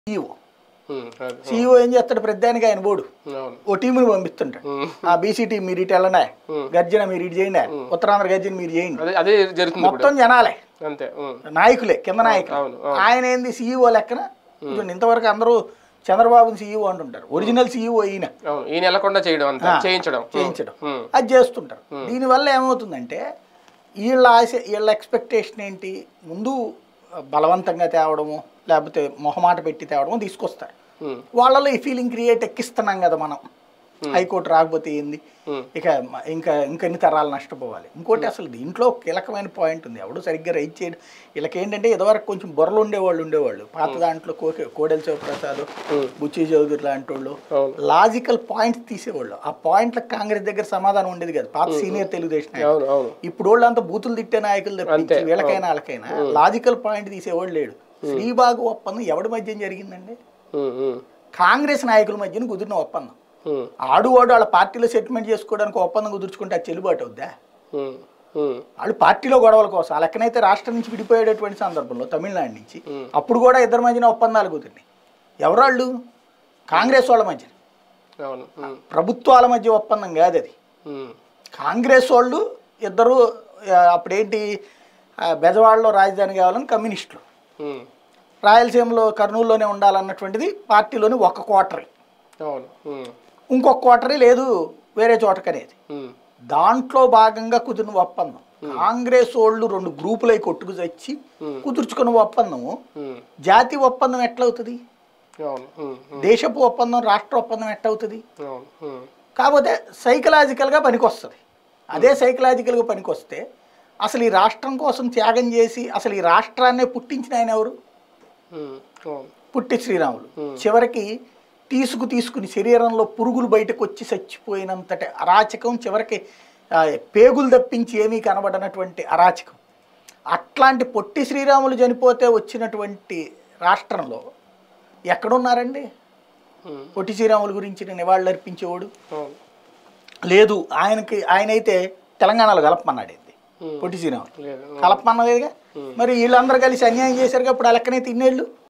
CEO ఉమ్, అది, CEO ఏం చేస్తాడు ప్రతిదానికి ఆయన బోడు అవును ఓ టీముని పంపిస్తుంటాడు ఉమ్, ఆ బీసీ టీం మీరు ఇటు వెళ్ళండి గర్జన మీరు ఇటు చేయండి ఉత్తరాంధ్ర గర్జన మీరు చేయండి అదే అదే జరుగుతుంది ఇప్పుడు మొత్తం జనాలే అంతే ఉమ్, నాయకులే కింద నాయకులు అవును అవును ఆయన ఏంది సీఈఓ లెక్కన చూడండి, ఇంతవరకు అందరూ చంద్రబాబుని సీఈఓ అంటుంటారు ఒరిజినల్ సీఈఓ ఈయన అవును ఈయన వెళ్ళకుండా చేయడం అంతే చేయించడం ఉమ్, చేయించడం ఉమ్, అది చేస్తుంటారు దీనివల్ల ఏమవుతుందంటే వీళ్ళ ఆశ వీళ్ళ ఎక్స్పెక్టేషన్ ఏంటి ముందు బలవంతంగా తేవడము లేకపోతే మొహమాట పెట్టి తేవడము తీసుకొస్తారు ఉమ్, వాళ్ళలో ఈ ఫీలింగ్ క్రియేట్ ఎక్కిస్తున్నాం కదా మనం హైకోర్టు రాకపోతే ఏంది ఉమ్, ఇక మ- ఇంకా ఇంకా ఎన్ని తరాలు నష్టపోవాలి ఇంకోటి అసలు దీంట్లో కీలకమైన పాయింట్ ఉంది ఎవడు సరిగ్గా రైట్ చేయడం వీళ్ళకి ఏంటంటే ఇదివరకు కొంచెం బుర్రలు ఉండేవాళ్ళు ఉండేవాళ్ళు పాత దాంట్లో కోకె కోడెల శివప్రసాద్ ఉమ్, బుచ్చి చౌదరి లాంటి వాళ్ళు అవును లాజికల్ పాయింట్స్ తీసేవాళ్ళు ఆ పాయింట్లకు కాంగ్రెస్ దగ్గర సమాధానం ఉండేది కదా పాత సీనియర్ తెలుగుదేశం నాయకులు. అవును అవును ఇప్పుడు వాళ్ళంతా బూతులు తిట్టే నాయకులు తప్పించి వీళ్ళకైనా వాళ్ళకైనా లాజికల్ పాయింట్ తీసేవాడు లేడు శ్రీబాగు ఒప్పందం ఎవడి మధ్య జరిగిందండి ఉమ్, ఉమ్, కాంగ్రెస్ నాయకుల మధ్యన కుదిరిన ఒప్పందం ఉమ్, ఆడు వాడు వాళ్ళ పార్టీలో సెటిల్మెంట్ చేసుకోవడానికి ఒప్పందం కుదుర్చుకుంటే అది చెల్లుబాటు అవుద్దా ఉమ్, ఉమ్, వాళ్ళు పార్టీలో గొడవల కోసం ఆ లెక్కనైతే రాష్ట్రం నుంచి విడిపోయేటటువంటి సందర్భంలో తమిళనాడు నుంచి Hmm. అప్పుడు కూడా ఇద్దరి మధ్యన ఒప్పందాలు కుదిరినాయి ఎవరాళ్ళు కాంగ్రెస్ వాళ్ళ మధ్య అవును ఉమ్, ప్రభుత్వాల మధ్య ఒప్పందం కాదు అది ఉమ్, కాంగ్రెస్ వాళ్ళు ఇద్దరు ఆ, అప్పుడేంటి ఆ, బెజవాడలో రాజధాని కావాలని కమ్యూనిస్టులు ఉమ్, రాయలసీమలో కర్నూలులోనే ఉండాలన్నటువంటిది పార్టీలోని ఒక క్వార్టరీ అవును ఉమ్, ఇంకొక క్వార్టరీ లేదు వేరే చోటకనేది ఉమ్, దాంట్లో భాగంగా కుదిరిన ఒప్పందం కాంగ్రెస్ వాళ్ళు రెండు గ్రూపులై కొట్టుకు తెచ్చి Hmm. కుదుర్చుకున్న ఒప్పందము ఉమ్, జాతీయ ఒప్పందం ఎట్లవుతుంది అవును ఉమ్, ఉమ్, దేశపు ఒప్పందం రాష్ట్ర ఒప్పందం ఎట్లవుతుంది అవును ఉమ్, కాకపోతే సైకలాజికల్గా పనికొస్తుంది అదే సైకలాజికల్గా పనికొస్తే అసలు ఈ రాష్ట్రం కోసం త్యాగం చేసి అసలు ఈ రాష్ట్రాన్నే పుట్టించిన ఆయన ఎవరు ఉమ్, అవును పుట్టి శ్రీరాములు చివరికి తీసుకు తీసుకుని శరీరంలో పురుగులు బయటకు వచ్చి చచ్చిపోయినంతటి అరాచకం చివరికి ఆ, పేగులు తప్పించి ఏమీ కనబడనటువంటి అరాచకం అట్లాంటి పొట్టి శ్రీరాములు చనిపోతే వచ్చినటువంటి రాష్ట్రంలో ఎక్కడున్నారండి ఉమ్, పొట్టి శ్రీరాములు గురించి నివాళులు అర్పించేవాడు అవును లేదు ఆయనకి ఆయనైతే తెలంగాణలో కలపమన్నాడు ఇది ఉమ్, పొట్టి శ్రీరాములు లేదు కలపమన్నలేదుగా మరి వీళ్ళందరూ కలిసి అన్యాయం చేశారుగా ఇప్పుడు ఆ లెక్కనైతే ఇన్నేళ్ళు